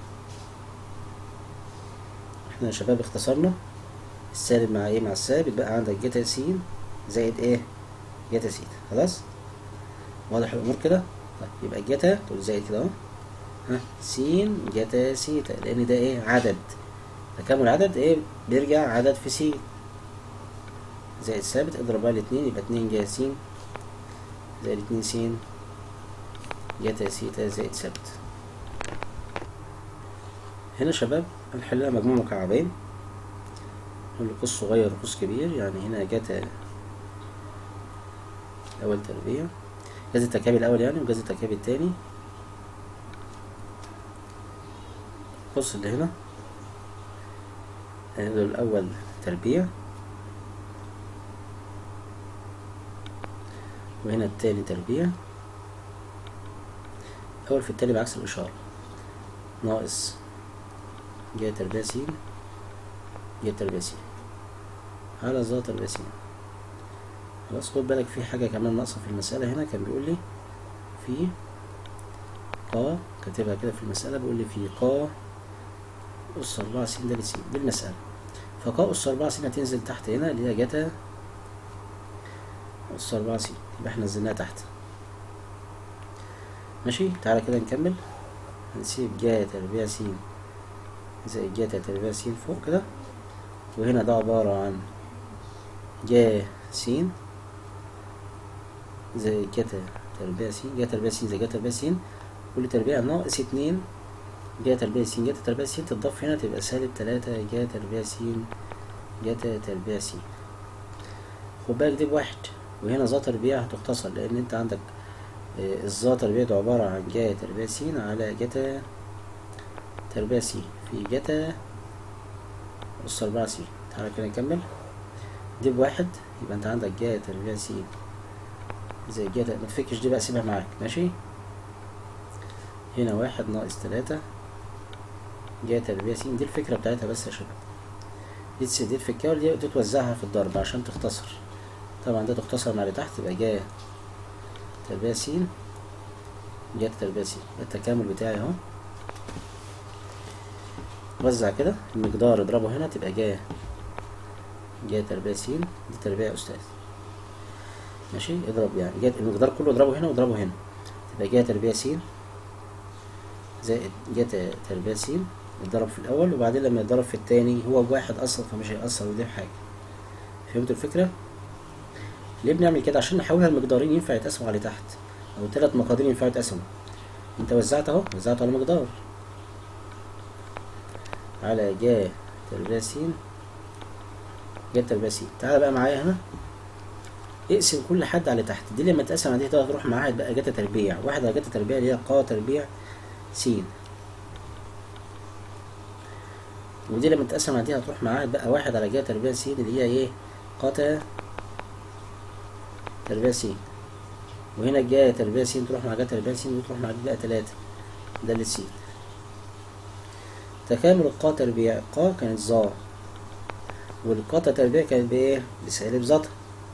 احنا يا شباب اختصرنا السالب مع ايه مع السالب يبقى عندك جتا س زائد ايه جتا سيتا خلاص واضح الامور كده طيب يبقى جتا تقول زائد كده اهو ها س جتا سيتا لان ده ايه عدد تكامل عدد ايه بيرجع عدد في س زائد ثابت اضرب بقى الاتنين يبقى اتنين جا س زائد اتنين س جتا سيتا زائد ثابت هنا شباب هنحلها مجموع مكعبين نقول له قوس صغير وقوس كبير يعني هنا جتا أول تربيع جاز التكامل الأول يعني وجاز التكامل التاني القوس اللي هنا هنقول الأول تربيع وهنا التاني تربيع أول في التاني بعكس الإشارة ناقص جا تربيع س جا تربيع س على ذا تربيع س خلاص خد بالك في حاجة كمان ناقصة في المسألة هنا كان بيقول لي في قا كاتبها كده في المسألة بيقول لي في قا أس أربعة س ده س دي المسألة فقا أس أربعة س هتنزل تحت هنا اللي هي جتا أس أربعة س يبقى احنا نزلناها تحت ماشي تعالى كده نكمل هنسيب جا تربيع س زائد جا تربيع س فوق كده وهنا ده عبارة عن جا س زائد جتا تربيع س جا تربيع س زائد جا تربيع س كل تربيع ناقص اتنين جا تربيع س جا تربيع س تضاف هنا تبقى سالب تلاتة جا تربيع س جتا تربيع س خد بالك دي بواحد وهنا ذا تربيع هتختصر لأن أنت عندك الذا تربيع ده عبارة عن جا تربيع س على جتا تربيع س في جتا أس أربعة س تعالى كده نكمل دي بواحد يبقى أنت عندك جا تربيع س زي جتا ما تفكش دي بقى سيبها معاك ماشي هنا واحد ناقص تلاتة جا تربيع س دي الفكرة بتاعتها بس يا شباب دي تسيب دي تفكها ودي توزعها في الضرب عشان تختصر طبعا ده تختصر مع اللي تحت يبقى جا تربيع س جا تربيع س ده التكامل بتاعي اهو وزع كده المقدار اضربه هنا تبقى جا جا تربيع س دي تربيع يا استاذ ماشي اضرب يعني جا المقدار كله اضربه هنا واضربه هنا تبقى جا تربيع س زائد جا تربيع س يتضرب في الاول وبعدين لما يتضرب في التاني هو بواحد اصلا فمش هيأثر ودي حاجة فهمتوا الفكرة؟ ليه بنعمل كده عشان نحولها لمقدارين ينفع يتقسموا على تحت او ثلاث مقادير ينفعوا يتقسموا انت وزعت اهو وزعت على مقدار على جا تربيع س جا تربيع س تعالى بقى معايا هنا اقسم كل حد على تحت دي لما تقسم على دي تروح معاها بقى جتا تربيع واحد على جتا تربيع اللي هي قا تربيع س ودي لما تقسم على دي هتروح معاها بقى واحد على جا تربيع س اللي هي ايه قتا تربيع س وهنا جا تربيع س تروح مع جا تربيع س وتروح مع دي بقى تلاتة ده اللي س تكامل القا تربيع قا كانت ظا والقاتا تربيع كانت بايه بسالب زتا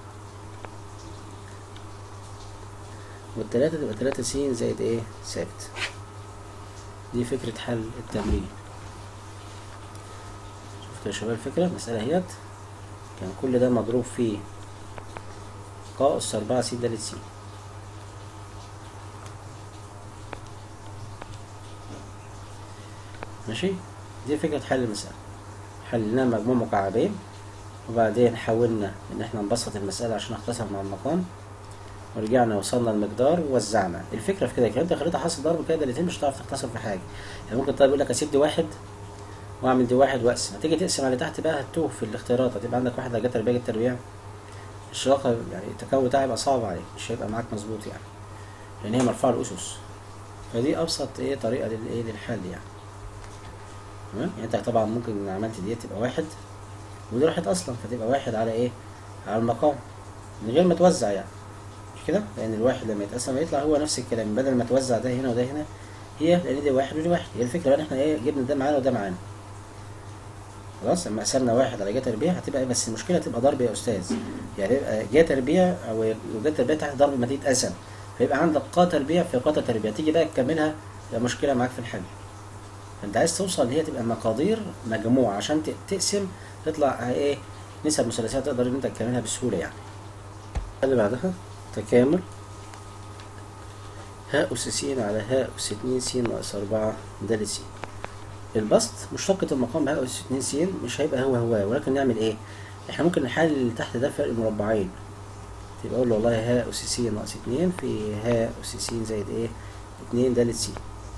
والتلاتة تبقى تلاتة س زائد ايه ثابت دي فكرة حل التمرين شفتوا يا شباب الفكرة المسألة اهيت كان كل ده مضروب في ق أس أربعة س د س ماشي دي فكرة حل المسألة حلينا مجموع مكعبين وبعدين حاولنا ان احنا نبسط المسألة عشان نختصر مع المقام ورجعنا وصلنا المقدار ووزعنا الفكرة في كده كده انت خليتها حاصل ضرب كده دالتين مش هتعرف تختصر في حاجة يعني ممكن طيب يقول لك اسيب دي واحد واعمل دي واحد واقسم هتيجي تقسم على تحت بقى هتوه في الاختيارات هتبقى عندك واحد جت تربيع جت تربيع الشراكة يعني التكون بتاعها يبقى صعب عليك مش هيبقى معاك مظبوط يعني لان هي مرفوعة الاسس فدي ابسط ايه طريقة للايه للحل يعني تمام يعني انت طبعا ممكن عملت دي تبقى واحد ودي راحت اصلا فتبقى واحد على ايه على المقام من غير ما توزع يعني مش كده لان الواحد لما يتقسم يطلع هو نفس الكلام بدل ما توزع ده هنا وده هنا هي لان دي واحد ودي واحد هي الفكره بقى ان احنا ايه جبنا ده معانا وده معانا خلاص لما قسمنا واحد على جا تربيع هتبقى ايه بس المشكله تبقى ضرب يا استاذ يعني يبقى جا تربيع او جا تربيع تحت ضرب ما تتقسم فيبقى عندك قا تربيع في قا تربيع تيجي بقى تكملها يبقى مشكله معاك في الحل فانت عايز توصل اللي هي تبقى مقادير مجموعه عشان تقسم تطلع ايه نسب مثلثات تقدر ان انت تكملها بسهوله يعني اللي بعدها تكامل هاء أس س على هاء أس 2 س ناقص 4 د س البسط مشتقة المقام بهاء أس 2 س مش هيبقى هو هو ولكن نعمل ايه؟ احنا ممكن نحلل اللي تحت ده فرق مربعين تبقى اقول له والله هاء أس س ناقص 2 في هاء أس س زائد ايه؟ 2 د س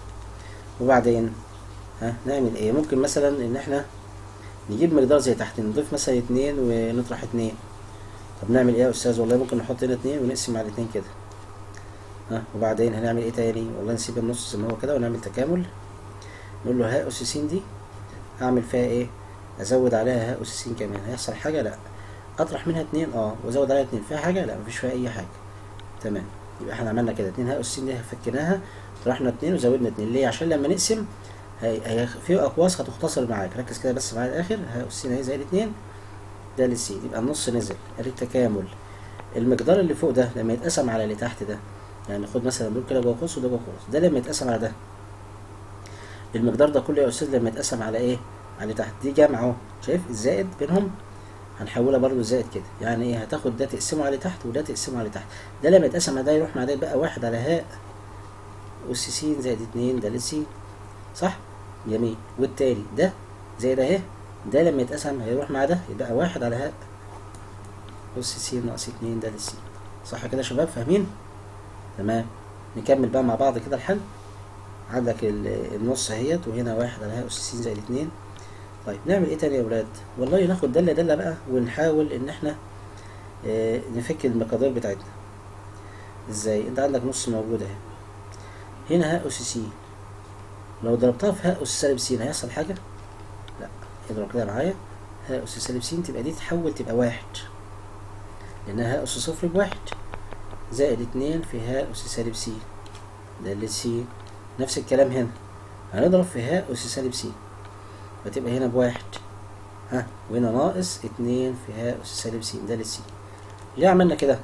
وبعدين ها نعمل ايه؟ ممكن مثلا ان احنا نجيب مقدار زي تحت نضيف مثلا اتنين ونطرح اتنين طب نعمل ايه يا استاذ والله ممكن نحط هنا اتنين ونقسم على اتنين كده ها وبعدين هنعمل ايه تاني والله نسيب النص زي ما هو كده ونعمل تكامل نقول له هاء اس س دي هعمل فيها ايه ازود عليها هاء اس س كمان هيحصل حاجه لا اطرح منها اتنين اه وازود عليها اتنين فيها حاجه لا مفيش فيها اي حاجه تمام يبقى احنا عملنا كده اتنين هاء اس س دي فكيناها طرحنا اتنين وزودنا اتنين ليه عشان لما نقسم هي هي في اقواس هتختصر معاك ركز كده بس معايا الاخر هاء اس س اهي زائد اتنين ده للسي يبقى النص نزل ادي التكامل المقدار اللي فوق ده لما يتقسم على اللي تحت ده يعني خد مثلا دول كده جوه قوس وده جوه قوس ده لما يتقسم على ده المقدار ده كله يا استاذ لما يتقسم على ايه على تحت دي جمع اهو شايف الزائد بينهم هنحولها برضو زائد كده يعني ايه هتاخد ده تقسمه على تحت وده تقسمه على تحت ده لما يتقسم على ده يروح مع ده يبقى واحد على هاء اس س زائد اتنين ده س صح جميل والتاني ده زائد اهي ده لما يتقسم هيروح مع ده يبقى واحد على هاء اس س ناقص اتنين ده س صح كده يا شباب فاهمين تمام نكمل بقى مع بعض كده الحل عندك النص اهيت وهنا واحد على هاء اس س زائد اتنين طيب نعمل ايه تاني يا ولاد والله ناخد دالة دالة بقى ونحاول ان احنا اه نفك المقادير بتاعتنا ازاي انت عندك نص موجود اهي هنا هاء اس س لو ضربتها في هاء اس سالب س هيحصل حاجة لا اضرب كده معايا هاء اس سالب س تبقى دي تحول تبقى واحد لانها هاء اس صفر بواحد زائد اتنين في هاء اس سالب س ده اللي س نفس الكلام هنا هنضرب في هاء اس سالب س فتبقى هنا بواحد ها وهنا ناقص اتنين في هاء اس سالب س ده للس ليه عملنا كده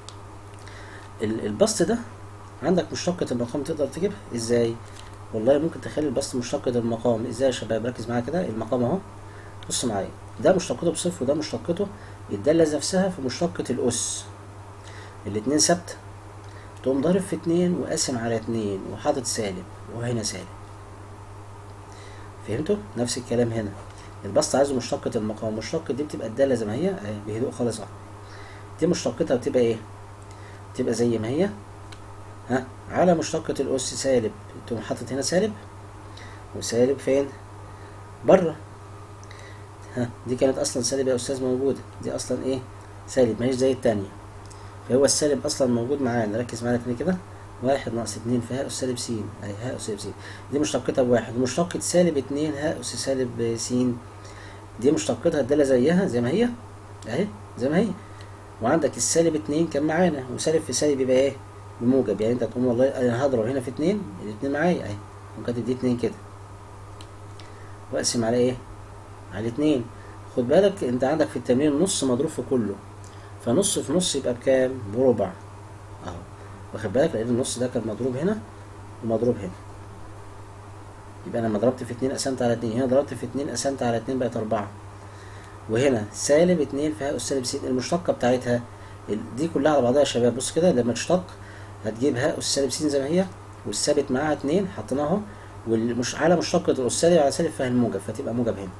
البسط ده عندك مشتقة المقام تقدر تجيبها ازاي والله ممكن تخلي البسط مشتقة المقام ازاي يا شباب ركز معايا كده المقام اهو بص معايا ده مشتقته بصفر وده مشتقته الدالة نفسها في مشتقة الأس الاتنين ثابتة تقوم ضارب في اتنين وقاسم على اتنين وحاطط سالب وهنا سالب فهمتوا؟ نفس الكلام هنا البسط عايزه مشتقة المقام مشتقة دي بتبقى الدالة زي ما هي اهي بهدوء خالص اهو دي مشتقتها بتبقى ايه؟ بتبقى زي ما هي ها على مشتقة الأس سالب تقوم حاطط هنا سالب وسالب فين؟ بره ها دي كانت أصلا سالب يا أستاذ موجودة دي أصلا إيه؟ سالب ماهيش زي التانية فهو السالب أصلا موجود معانا ركز معانا تاني كده واحد ناقص اتنين في هاء أس سالب س أهي هاء أس سالب س دي مشتقتها بواحد ومشتقة سالب اتنين هاء أس سالب س دي مشتقتها الدالة زيها زي ما هي أهي زي ما هي وعندك السالب اتنين كان معانا وسالب في سالب يبقى إيه؟ بموجب يعني انت تقوم والله انا هضرب هنا في اتنين الاتنين معايا اهي ممكن تدي اتنين كده واقسم على ايه على اتنين خد بالك انت عندك في التمرين نص مضروب في كله فنص في نص يبقى بكام بربع اهو واخد بالك لان النص ده كان مضروب هنا ومضروب هنا يبقى انا لما ضربت في اتنين قسمت على اتنين هنا ضربت في اتنين قسمت على اتنين بقت اربعة وهنا سالب اتنين في هاء السالب س المشتقة بتاعتها ال- دي كلها على بعضها يا شباب بص كده لما تشتق هتجيب هاء السالب س زي ما هي والثابت معاها اتنين حطيناه اهو والمش على مشتقة السالب على سالب فيها الموجب فتبقى موجب هنا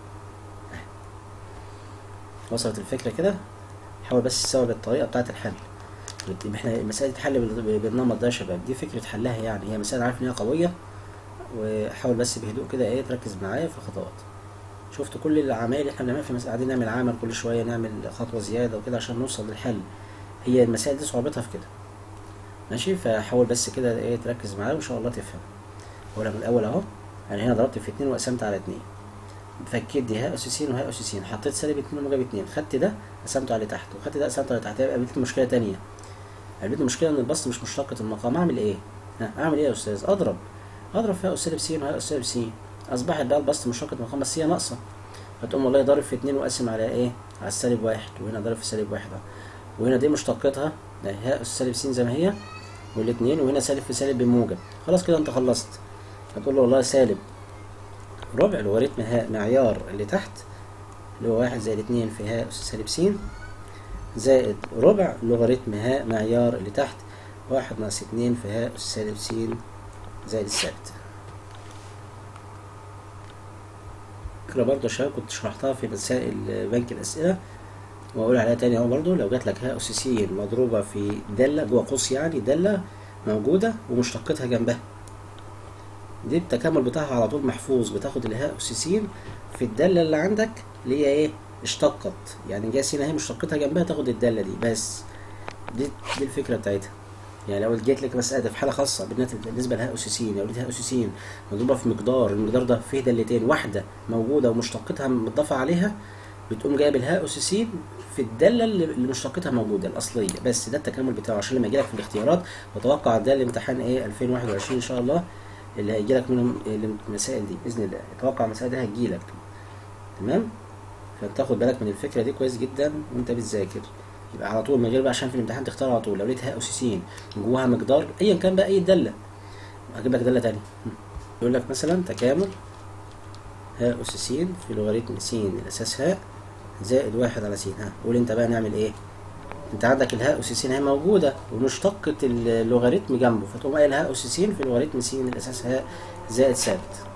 وصلت الفكرة كده حاول بس تستوعب الطريقة بتاعة الحل يبقى احنا مسألة الحل بال- بالنمط ده يا شباب دي فكرة حلها يعني هي مسألة عارف ان هي قوية وحاول بس بهدوء كده ايه تركز معايا في الخطوات شفت كل العمايل اللي احنا بنعملها في المسألة قاعدين نعمل عمل كل شوية نعمل خطوة زيادة وكده عشان نوصل للحل هي المسائل دي صعوبتها في كده ماشي فحاول بس كده ايه تركز معايا وان شاء الله تفهم هقولها من الاول اهو انا هنا ضربت في اتنين وقسمت على اتنين فكيت دي هاء اس س وهاء اس س حطيت سالب اتنين وموجب اتنين خدت ده قسمته على تحت وخدت ده قسمته على تحت يبقى قابلت مشكلة تانية قابلت مشكلة ان البسط مش مشتقة المقام اعمل ايه؟ ها اعمل ايه يا استاذ؟ اضرب اضرب في هاء سالب س وهاء سالب س اصبحت بقى البسط مشتقة المقام بس هي ناقصة فتقوم والله ضارب في اتنين وقسم على ايه؟ على السالب واحد وهنا ضارب في سالب واحد اهو وهنا دي مشتقتها ده هاء سالب س زي ما هي والاتنين وهنا سالب في سالب بموجب خلاص كده انت خلصت هتقول له والله سالب ربع لوغاريتم هاء معيار اللي تحت اللي هو واحد زائد اتنين في هاء أس سالب س زائد ربع لوغاريتم هاء معيار اللي تحت واحد ناقص اتنين في هاء أس سالب س زائد الثابت فكرة برضه يا شباب كنت شرحتها في مسائل بنك الأسئلة وأقول عليها تاني أهو برضه لو جات لك هاء أس س مضروبة في دالة جوه قوس يعني دالة موجودة ومشتقتها جنبها دي التكامل بتاعها على طول محفوظ بتاخد الهاء أس س في الدالة اللي عندك اللي هي ايه اشتقت يعني جايه س اهي مشتقتها جنبها تاخد الدالة دي بس دي دي الفكرة بتاعتها يعني لو جيت لك مسألة في حالة خاصة بالنت- بالنسبة لهاء أس س لو لقيت هاء أس س مضروبة في مقدار المقدار ده فيه دالتين واحدة موجودة ومشتقتها متضافة عليها بتقوم جايب الهاء أس س في الدالة اللي اللي مشتقتها موجودة الأصلية بس ده التكامل بتاعه عشان لما يجيلك في الاختيارات وتوقع ده الامتحان ايه 2021 إن شاء الله اللي هيجيلك منهم المسائل دي بإذن الله توقع المسائل دي هتجيلك تمام فتاخد بالك من الفكرة دي كويس جدا وانت بتذاكر يبقى على طول من غير بقى عشان في الامتحان تختار على طول لو لقيت هاء أس س جواها مقدار ايا كان بقى اي دالة هجيب لك دالة تانية يقول لك مثلا تكامل هاء أس س في لوغاريتم س الأساس هاء زائد واحد على س ها قول انت بقى نعمل ايه انت عندك الهاء أس س هي موجودة ومشتقة اللوغاريتم جنبه فتقوم قايل هاء أس س في لوغاريتم س الأساس هاء زائد ثابت